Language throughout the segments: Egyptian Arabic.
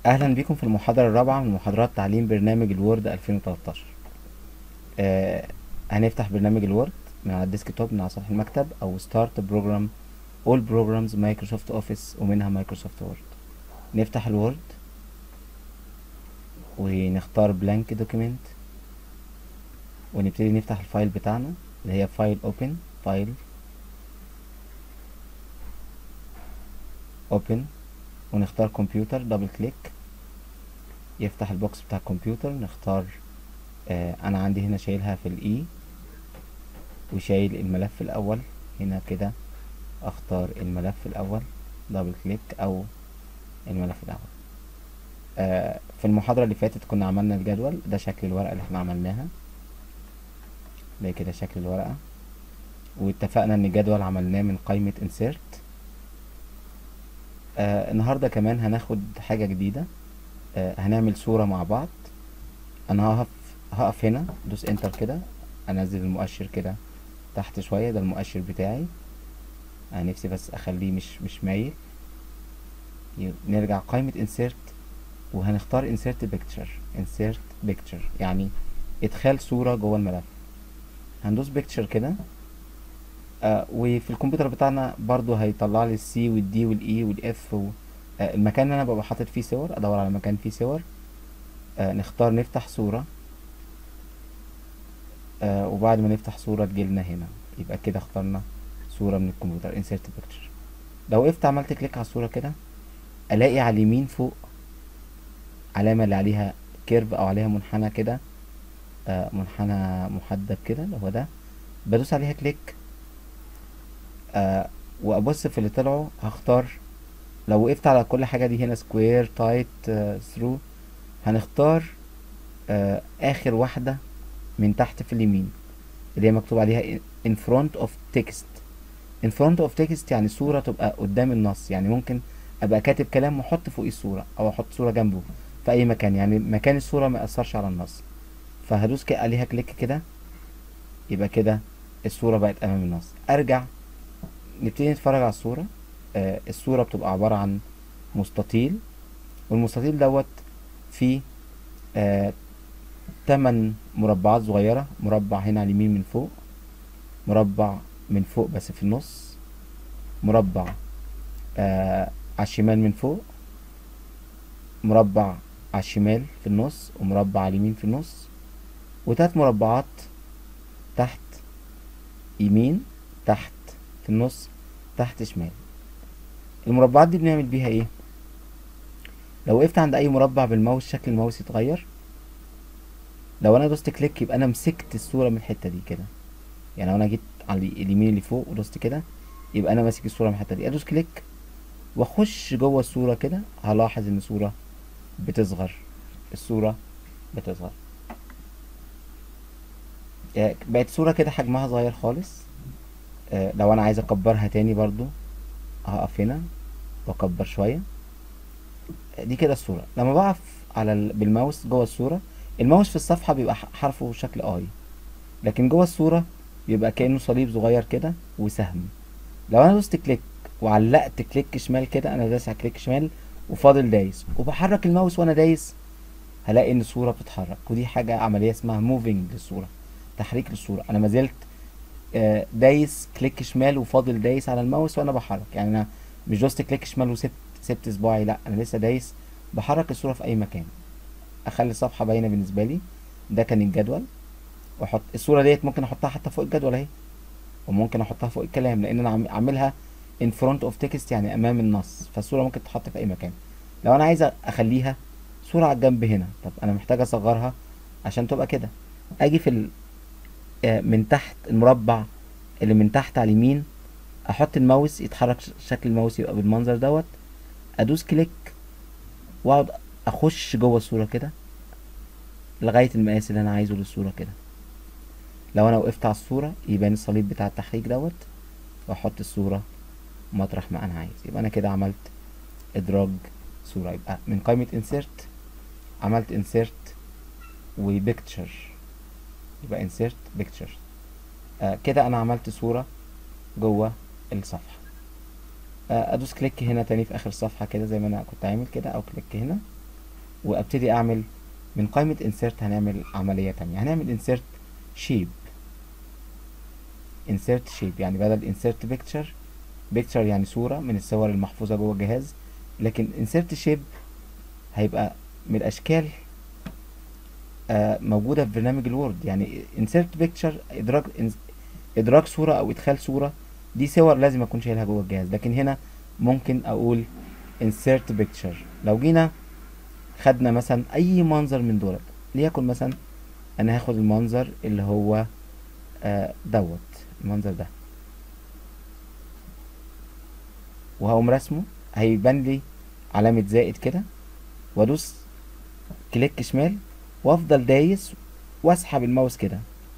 اهلا بكم في المحاضرة الرابعة من محاضرات تعليم برنامج الوورد 2013 آه هنفتح برنامج الوورد من على الديسك توب من على سطح المكتب او ستارت بروجرام all programs مايكروسوفت اوفيس ومنها مايكروسوفت وورد نفتح الوورد ونختار بلانك دوكيمنت ونبتدي نفتح الفايل بتاعنا اللي هي فايل اوبن فايل اوبن ونختار كمبيوتر دبل كليك يفتح البوكس بتاع الكمبيوتر نختار آه انا عندي هنا شايلها في الاي وشايل الملف الاول هنا كده اختار الملف الاول دبل كليك او الملف الاول آه في المحاضرة اللي فاتت كنا عملنا الجدول ده شكل الورقة اللي احنا عملناها ده كده شكل الورقة واتفقنا ان الجدول عملناه من قائمة insert آه النهاردة كمان هناخد حاجة جديدة آه هنعمل صورة مع بعض انا هقف هقف هنا دوس انتر كده انزل المؤشر كده تحت شوية ده المؤشر بتاعي انا نفسي بس اخليه مش مش مايل نرجع قائمة insert وهنختار insert picture insert picture يعني ادخال صورة جوه الملف هندوس picture كده آه وفي الكمبيوتر بتاعنا برضو هيطلع لي السي والدي والاي والاف و... آه المكان اللي انا ببقى حاطط فيه صور ادور على مكان فيه صور آه نختار نفتح صورة آه وبعد ما نفتح صورة تجيلنا هنا يبقى كده اخترنا صورة من الكمبيوتر insert picture لو وقفت عملت كليك على الصورة كده الاقي على اليمين فوق علامة اللي عليها كيرف او عليها منحنى كده آه منحنى محدب كده اللي هو ده بدوس عليها كليك آه وابص في اللي طلعوا هختار لو وقفت على كل حاجة دي هنا سكوير تايت ثرو هنختار آه اخر واحدة من تحت في اليمين اللي هي مكتوب عليها in front of text in front of text يعني صورة تبقى قدام النص يعني ممكن ابقى كاتب كلام واحط فوقيه الصورة او احط صورة جنبه في اي مكان يعني مكان الصورة ما يأثرش على النص فهدوس عليها كليك كده يبقى كده الصورة بقت امام النص ارجع نبتدي نتفرج على الصورة آه الصورة بتبقى عبارة عن مستطيل والمستطيل دوت فيه آه تمن مربعات صغيرة مربع هنا على اليمين من فوق مربع من فوق بس في النص مربع آه على الشمال من فوق مربع على الشمال في النص ومربع على اليمين في النص وتلات مربعات تحت يمين تحت في النص تحت شمال المربعات دي بنعمل بيها ايه لو وقفت عند اي مربع بالماوس شكل الماوس يتغير لو انا دوست كليك يبقى انا مسكت الصورة من الحتة دي كده يعني لو انا جيت على اليمين اللي فوق ودوست كده يبقى انا ماسك الصورة من الحتة دي ادوس كليك واخش جوه الصورة كده هلاحظ ان الصورة بتصغر الصورة بتصغر يعني بقت صورة كده حجمها صغير خالص آه لو انا عايز اكبرها تاني برضو هقف هنا واكبر شوية دي كده الصورة لما بقف على ال... بالماوس جوه الصورة الماوس في الصفحة بيبقى حرفه شكل اي لكن جوه الصورة بيبقى كأنه صليب صغير كده وسهم لو انا دوست كليك وعلقت كليك شمال كده انا دايس على كليك شمال وفاضل دايس وبحرك الماوس وانا دايس هلاقي ان الصورة بتتحرك ودي حاجة عملية اسمها موفينج للصورة تحريك للصورة انا ما زلت دايس كليك شمال وفاضل دايس على الماوس وانا بحرك يعني انا مش دوست كليك شمال وسبت سبت صباعي لا انا لسه دايس بحرك الصورة في اي مكان اخلي الصفحة باينة بالنسبة لي ده كان الجدول واحط الصورة ديت ممكن احطها حتى فوق الجدول اهي وممكن احطها فوق الكلام لان انا عاملها in front of text يعني امام النص فالصورة ممكن تتحط في اي مكان لو انا عايز اخليها صورة على الجنب هنا طب انا محتاج اصغرها عشان تبقى كده اجي في ال... من تحت المربع اللي من تحت على اليمين احط الماوس يتحرك شكل الماوس يبقى بالمنظر دوت ادوس كليك واقعد اخش جوه الصورة كده لغاية المقاس اللي انا عايزه للصورة كده لو انا وقفت على الصورة يبان الصليب بتاع التحريك دوت واحط الصورة مطرح ما انا عايز يبقى انا كده عملت ادراج صورة يبقى من قائمة insert عملت insert و picture يبقى insert picture آه كده انا عملت صورة جوه الصفحة آه ادوس كليك هنا تاني في اخر الصفحة كده زي ما انا كنت عامل كده او كليك هنا وابتدي اعمل من قائمة insert هنعمل عملية تانية هنعمل insert shape insert shape يعني بدل insert picture picture يعني صورة من الصور المحفوظة جوه الجهاز لكن insert shape هيبقى من الاشكال آه موجودة في برنامج الوورد يعني insert picture ادراج ادراج صورة او ادخال صورة دي صور لازم اكون شايلها جوه الجهاز لكن هنا ممكن اقول insert picture لو جينا خدنا مثلا اي منظر من دولت ليكن مثلا انا هاخد المنظر اللي هو آه دوت المنظر ده وهقوم رسمه هيبان لي علامة زائد كده وادوس كليك شمال وافضل دايس واسحب الماوس كده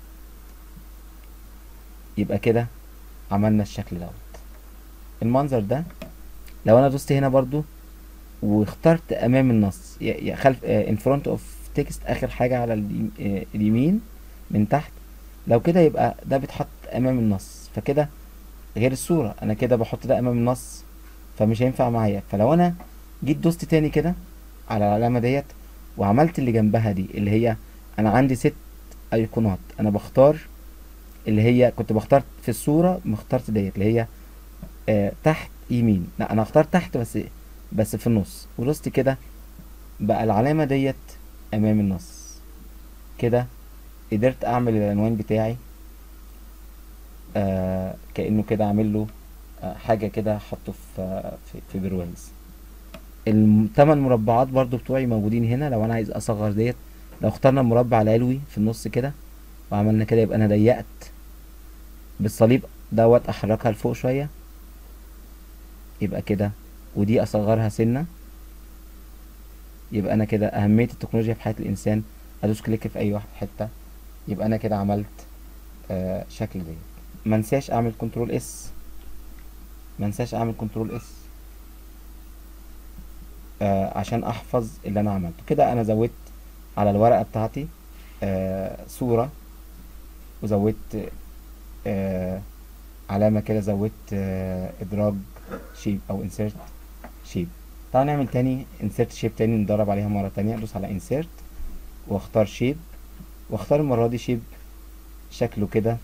يبقى كده عملنا الشكل دوت المنظر ده لو انا دوست هنا برضو واخترت امام النص يا خلف ان فرونت اوف تكست اخر حاجه على اليمين من تحت لو كده يبقى ده بيتحط امام النص فكده غير الصوره انا كده بحط ده امام النص فمش هينفع معايا فلو انا جيت دوست تاني كده على العلامه ديت وعملت اللي جنبها دي اللي هي انا عندي ست ايقونات انا بختار اللي هي كنت بختار في الصوره مختارت ديت اللي هي آه تحت يمين لا انا اختار تحت بس بس في النص ودوست كده بقى العلامة ديت امام النص كده قدرت اعمل العنوان بتاعي آه كأنه كده اعمل له آه حاجة كده احطه في في, في برواز الثمان مربعات برضو بتوعي موجودين هنا لو انا عايز اصغر ديت لو اخترنا المربع العلوي في النص كده وعملنا كده يبقى انا ضيقت بالصليب دوت احركها لفوق شوية يبقى كده ودي اصغرها سنة يبقى انا كده اهمية التكنولوجيا في حياة الانسان ادوس كليك في اي واحد حتة يبقى انا كده عملت آه شكل ديت منساش اعمل كنترول اس منساش اعمل كنترول اس آه عشان احفظ اللي انا عملته كده انا زودت على الورقة بتاعتي آه صورة وزودت آه علامة كده زودت آه ادراج شيب او insert شيب تعال نعمل تاني insert شيب تاني ندرب عليها مرة تانية ادوس على insert واختار شيب واختار المرة دي شيب شكله كده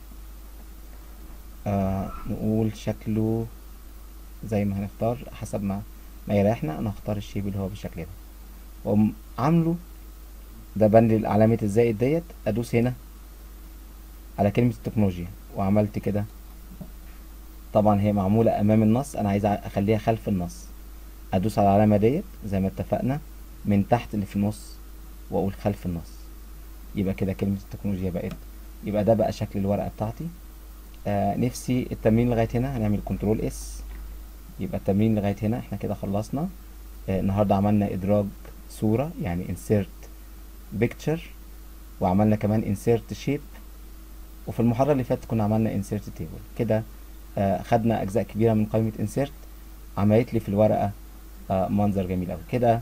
آه نقول شكله زي ما هنختار حسب ما ما يريحنا انا هختار الشيب اللي هو بالشكل ده واقوم عامله ده بند علامة الزائد ديت ادوس هنا على كلمة التكنولوجيا وعملت كده طبعا هي معمولة امام النص انا عايز اخليها خلف النص ادوس على العلامة ديت زي ما اتفقنا من تحت اللي في النص واقول خلف النص يبقى كده كلمة التكنولوجيا بقت يبقى ده بقى شكل الورقة بتاعتي آه نفسي التمرين لغاية هنا هنعمل كنترول اس يبقى التمرين لغاية هنا احنا كده خلصنا آه النهاردة عملنا ادراج صورة يعني insert picture وعملنا كمان insert shape وفي المحاضرة اللي فاتت كنا عملنا insert table كده آه خدنا اجزاء كبيرة من قائمة insert عملت لي في الورقة آه منظر جميل اوي كده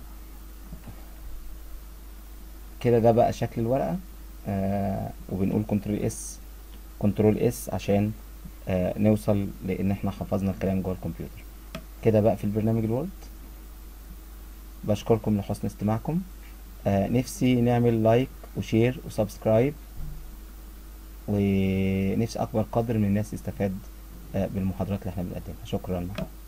كده ده بقى شكل الورقة آه وبنقول كنترول اس كنترول اس عشان آه نوصل لان احنا حفظنا الكلام جوه الكمبيوتر كده بقى في البرنامج الوورد بشكركم لحسن استماعكم آه نفسي نعمل لايك وشير وسبسكرايب ونفسي اكبر قدر من الناس يستفاد آه بالمحاضرات اللي احنا بنقدمها شكرا